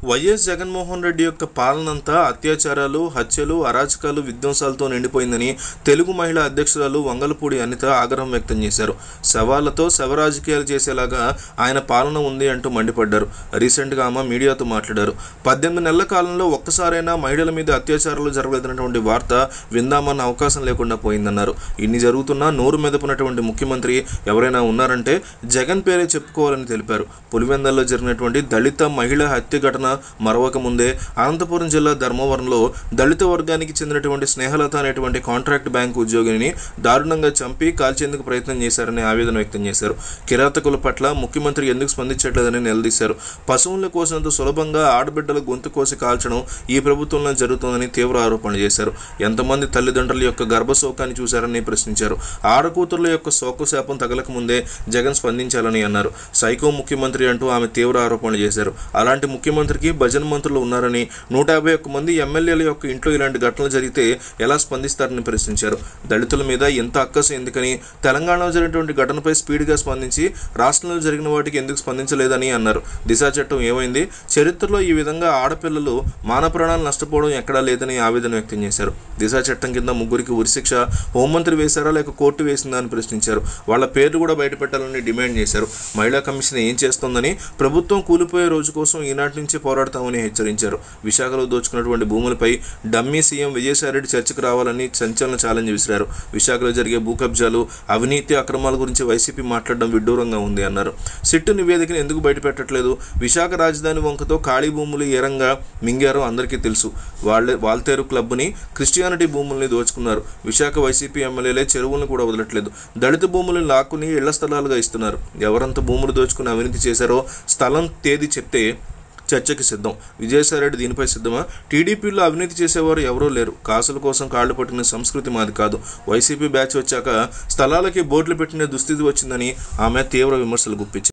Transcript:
YS Jaganmohan Reddy యొక్క పాలనంతా అత్యాచారాలు హత్యలు అరాచకాలు విధ్వంసాలతో నిండిపోయిందని తెలుగు మహిళా అధ్యక్షురాలు వంగలపూడి అనిత ఆగ్రహం వ్యక్తం చేశారు శవాలతో శవ రాజకీయాలు చేసేలాగా ఆయన పాలన ఉంది అంటూ మండిపడ్డారు రీసెంట్గా ఆమె మీడియాతో మాట్లాడారు పద్దెనిమిది నెలల కాలంలో ఒక్కసారైనా మహిళల మీద అత్యాచారాలు జరగలేదన్నటువంటి వార్త విందామన్న అవకాశం లేకుండా పోయిందన్నారు ఇన్ని జరుగుతున్నా నోరు మెదపునటువంటి ముఖ్యమంత్రి ఎవరైనా ఉన్నారంటే జగన్ పేరే చెప్పుకోవాలని తెలిపారు పులివెందల్లో జరిగినటువంటి దళిత మహిళ హత్య ఘటన మరవక ముందే అనంతపురం జిల్లా ధర్మవరంలో దళిత వర్గానికి చెందినటువంటి స్నేహలత అనేటువంటి కాంట్రాక్ట్ బ్యాంక్ ఉద్యోగిని దారుణంగా చంపి కాల్చేందుకు ప్రయత్నం చేశారని ఆవేదన వ్యక్తం చేశారు కిరాతకుల పట్ల ముఖ్యమంత్రి ఎందుకు స్పందించట్లేదని నిలదీశారు పశువుల కోసినంత సులభంగా ఆడబిడ్డల గొంతు కోసి కాల్చడం ఈ ప్రభుత్వంలో జరుగుతోందని తీవ్ర ఆరోపణలు చేశారు ఎంతమంది తల్లిదండ్రుల యొక్క గర్భశోకాన్ని చూశారని ప్రశ్నించారు ఆడకూతుర్ల యొక్క శోకశాపం తగలక ముందే జగన్ స్పందించాలని అన్నారు సైకో ముఖ్యమంత్రి అంటూ ఆమె తీవ్ర ఆరోపణలు చేశారు అలాంటి ముఖ్యమంత్రికి భజన మంత్రులు ఉన్నారని నూట యాభై ఒక్క మంది ఎమ్మెల్యేల యొక్క ఇంట్లో ఇలాంటి ఘటనలు జరిగితే ఎలా స్పందిస్తారని ప్రశ్నించారు దళితుల మీద ఎంత అక్కసు ఎందుకని తెలంగాణలో జరిగినటువంటి ఘటనపై స్పీడ్గా స్పందించి రాష్ట్రంలో జరిగిన వాటికి ఎందుకు స్పందించలేదని అన్నారు దిశా చట్టం ఏమైంది చరిత్రలో ఈ విధంగా ఆడపిల్లలు మాన ప్రాణాలు నష్టపోవడం ఎక్కడా లేదని ఆవేదన వ్యక్తం చేశారు దిశా చట్టం కింద ముగ్గురికి ఉరిశిక్ష హోంమంత్రి వేశారా లేక కోర్టు వేసిందా అని ప్రశ్నించారు వాళ్ళ పేర్లు కూడా బయటపెట్టాలని డిమాండ్ చేశారు మహిళా కమిషన్ ఏం చేస్తోందని ప్రభుత్వం కూలిపోయే రోజు కోసం ఈనాటి నుంచి పోరాడతామని హెచ్చరించారు విశాఖలో దోచుకున్నటువంటి భూములపై డమ్మీ సీఎం విజయసాయిరెడ్డి చర్చకు రావాలని సంచలన ఛాలెంజ్ విసిరారు విశాఖలో జరిగే భూ కబ్జాలు అవినీతి అక్రమాల గురించి వైసీపీ మాట్లాడడం విడ్డూరంగా ఉంది అన్నారు సిట్టు నివేదికను ఎందుకు బయటపెట్టట్లేదు విశాఖ రాజధాని వంకతో ఖాళీ భూములు ఏరంగా మింగారో అందరికీ తెలుసు వాళ్ళే వాల్తేరు క్లబ్ని క్రిస్టియానిటీ భూముల్ని దోచుకున్నారు విశాఖ వైసీపీ ఎమ్మెల్యేలే చెరువులను కూడా వదలట్లేదు దళిత భూములను లాక్కుని ఇళ్ల స్థలాలుగా ఇస్తున్నారు ఎవరంత భూములు దోచుకుని అవినీతి చేశారో స్థలం తేదీ చెప్తే చర్చకి సిద్ధం విజయసాయిరెడ్డి దీనిపై సిద్ధమా టీడీపీలో అవినీతి చేసేవారు ఎవరూ లేరు కాసుల కోసం కాళ్ళు పట్టిన సంస్కృతి మాది కాదు వైసీపీ బ్యాచ్ వచ్చాక స్థలాలకి బోర్డులు పెట్టిన దుస్థితి వచ్చిందని ఆమె తీవ్ర విమర్శలు గుప్పించారు